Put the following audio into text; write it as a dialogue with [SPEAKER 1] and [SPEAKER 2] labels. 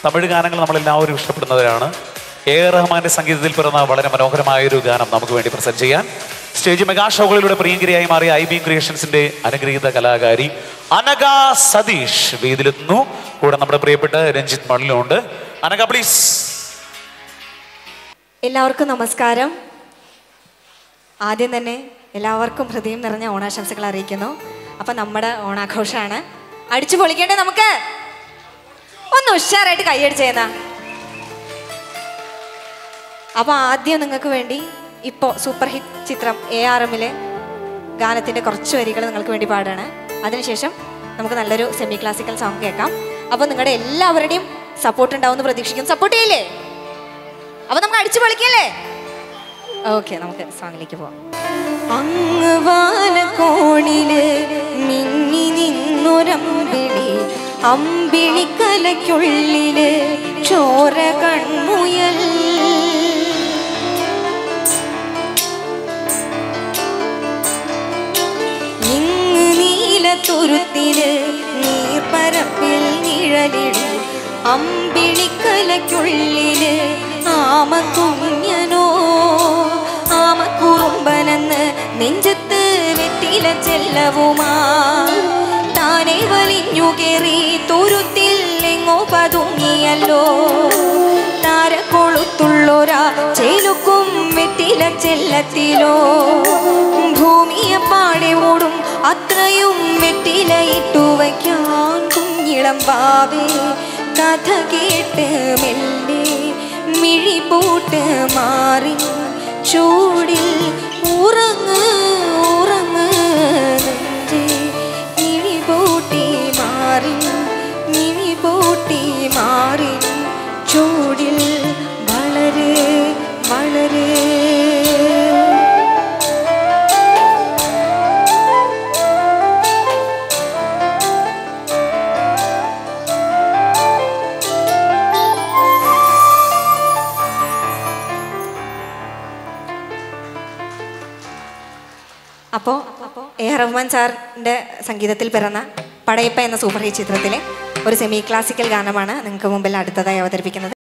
[SPEAKER 1] തമിഴ് ഗാനങ്ങൾ നമ്മളെല്ലാവരും ഇഷ്ടപ്പെടുന്നവരാണ് A R റഹ്മാന്റെ സംഗീതത്തിൽ പിറന്ന വളരെ മനോഹരമായ ഒരു ഗാനം നമുക്ക് വേണ്ടി പ്രസന്റ് ചെയ്യാൻ സ്റ്റേജ് മെഗാ ഷോകളിലൂടെ പ്രിയങ്കരിയായി മാറിയ ഐ ബി ക്രിയേഷൻസിന്റെ അനുഗ്രഹീത കലാകാരി അനഘ സതീഷ് വേദിയിലെത്തുന്നു കൂടെ നമ്മുടെ പ്രിയപ്പെട്ട രഞ്ജിത്ത് മണ്ണിലുണ്ട് അനഘ പ്ലീസ്
[SPEAKER 2] എല്ലാവർക്കും നമസ്കാരം ആദ്യം തന്നെ എല്ലാവർക്കും ഹൃദയം നിറഞ്ഞ ഓണാശംസകൾ അറിയിക്കുന്നു അപ്പം നമ്മുടെ ഓണാഘോഷമാണ് അടിച്ചു പൊളിക്കണ്ടേ നമുക്ക് ഒന്ന് ഉഷാറായിട്ട് കൈയടിച്ചേന്നാ അപ്പോൾ ആദ്യം നിങ്ങൾക്ക് വേണ്ടി ഇപ്പോൾ സൂപ്പർ ഹിറ്റ് ചിത്രം എ ആർ എമ്മിലെ ഗാനത്തിൻ്റെ കുറച്ച് വരികൾ നിങ്ങൾക്ക് വേണ്ടി പാടാണ് അതിനുശേഷം നമുക്ക് നല്ലൊരു സെമി ക്ലാസിക്കൽ സോങ് കേൾക്കാം അപ്പോൾ നിങ്ങളുടെ എല്ലാവരുടെയും സപ്പോർട്ട് ഉണ്ടാവുമെന്ന് പ്രതീക്ഷിക്കുന്നു സപ്പോർട്ട് ചെയ്യില്ലേ അപ്പൊ നമുക്ക് അടിച്ചു പൊളിക്കല്ലേ ഓക്കെ നമുക്ക് സോങ്ങിലേക്ക് പോവാം അങ്ങ് വാനക്കോണില് മിന്നി നിന്നൊരമ്പിളി അമ്പിളിക്കലയ്ക്കുള്ളില് ചോര കൺമുയൽ ഇങ്ങ് നീലത്തുരുത്തില് നീർപ്പരപ്പിൽ നിഴലിടും അമ്പിളിക്കലയ്ക്കുള്ളില് ആമക്കുഞ്ഞനോ ആമക്കുറുമ്പനെന്ന് നെഞ്ചത്ത് വെറ്റില ചെല്ലവുമാ താനെ വലിഞ്ഞു കേറി തുരുത്തിൽ എങ്ങോ പതുങ്ങിയല്ലോ താരക്കൊളുത്തുള്ളൊരാ ചേലുക്കും വെറ്റില ചെല്ലത്തിലോ ഭൂമിയെ പാടെ മൂടും അത്രയും വെറ്റില ഇട്ടു വയ്ക്കാൻ കുഞ്ഞിളം പാവേ കഥ കേട്ട് മെല്ലെ മിഴി പൂട്ട് മാറി ചൂടിൽ ഉറങ്ങ് ഉറങ്ങ് നെഞ്ചേ മിഴി പൂട്ടി മാറി മിഴി പൂട്ടി മാറി ചൂടിൽ വളരെ വളരെ അപ്പോൾ എ ആർ റഹ്മാൻ സാറിൻ്റെ സംഗീതത്തിൽ പിറന്ന പടയപ്പ എന്ന സൂപ്പർ ഹിറ്റ് ചിത്രത്തിലെ ഒരു സെമി ക്ലാസിക്കൽ ഗാനമാണ് നിങ്ങൾക്ക് മുമ്പിൽ അടുത്തതായി അവതരിപ്പിക്കുന്നത്